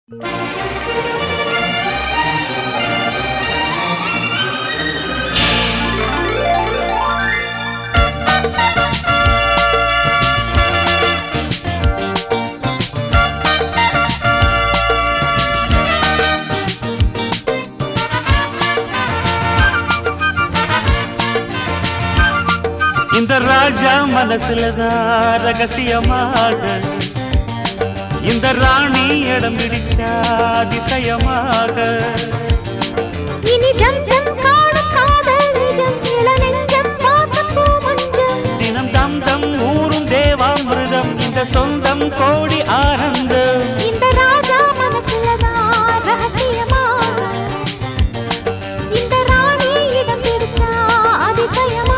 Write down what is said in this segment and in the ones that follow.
இந்த ராஜா மனசுலதான் ரகசியமாக இந்த ராணி இடம் பிடிச்சா அதிசயமாக இனி ஜம் ஜம் காணும் காதல் நிஜம் இளநெஞ்சம் வாசப்பூ மஞ்சள் தினம் தம் தம் ஊரும் தேவாமிருதம் இந்த சொந்தம் கோடி ஆனந்தம் இந்த ராஜா மனசுலதான் ரகசியமாக இந்த ராணி இடம் பிடிச்சா அதிசயமாக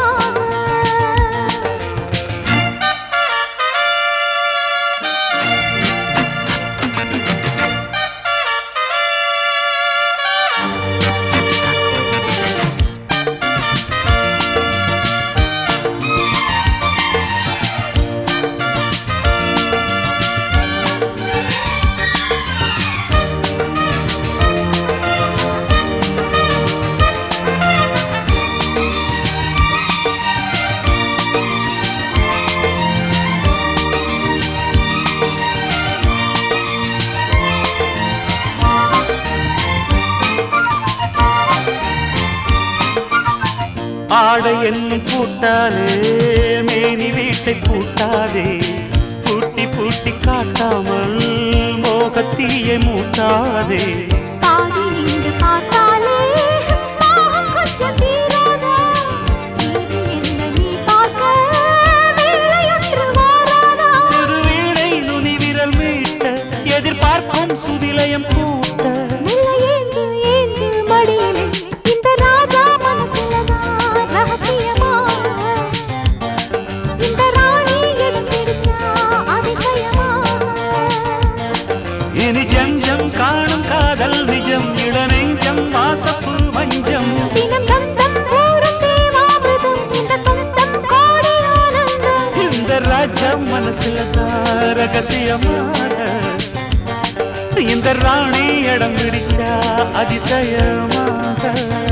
ஆடை என்னும் பூட்டாலே மேனி வீட்டை பூட்டாதே பூட்டி பூட்டி காட்டாமல் மோகத்தீயை மூட்டாதே பாதி நின்று பார்த்தாலே தாகம் கொஞ்சம் தீராதா? இது என்ன நீ பார்க்க வேளையொன்று வாராதா? ஒரு வீணை நுனி விரல் மீட்ட எதிர்பார்க்கும் சுதிலயம் கூட்ட மெல்ல ஏந்து ஏந்து மடியிலே இந்த ராஜா மனசுலதான் ரகசியமாக. இந்த ராணி இடம் பிடிச்சா அதிசயமாக. இனி ஜம் ஜம் காணும் காதல் நிஜம் இளநெஞ்சம் வாசப்பு மஞ்சம் தினம் தம் தம் ஊரும் தேவாமிர்தம் இந்த சொந்தம் கோடி ஆனந்தம் இந்த ராஜா மனசுல தான் ரகசியமாக இந்த ராணி இடம் பிடிச்சா அதிசயமாக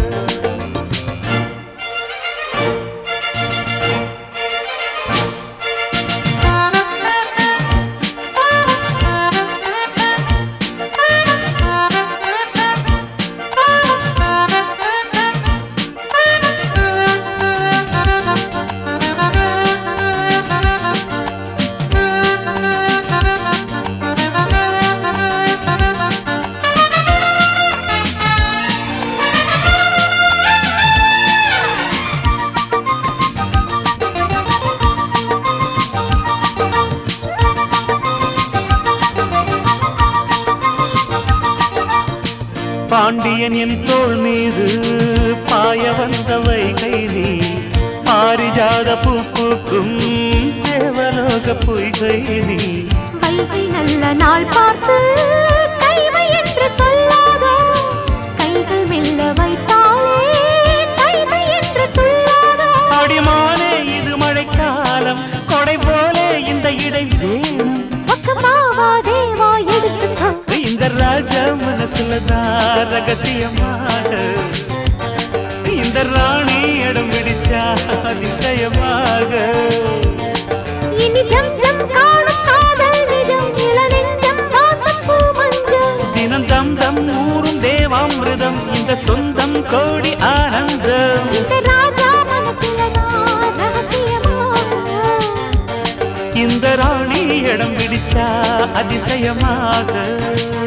பாண்டியன் என் தோள் மீது பாய வந்த வைகை நீ பாரிஜாத பூ பூக்கும் தேவலோக பொய்கை நீ வைகை நல்ல நாள் பார்த்து கைவை என்று சொல்லாதோ கைகள் மெல்ல வைத்தாலே கைவை என்று துள்ளாதோ அடிமானே இது மழைக்காலம் கொடை போலே இந்த இடை வேணும் பக்கமாவா தேவா எடுத்துக்கோ இந்த ராஜா மனசுலதான் ரகசியமாக இந்த ராணி இடம் பிடிச்சா அதிசயமாக இனி ஜம் ஜம் காணும் காதல் நிஜம் இளநெஞ்சம் வாசப்பூ மஞ்சள் தினம் தம் தம் ஊரும் தேவாமிருதம் இந்த சொந்தம் கோடி ஆனந்தம் இந்த ராஜா மனசுலதான் ரகசியமாக இந்த ராணி இடம் பிடிச்சா அதிசயமாக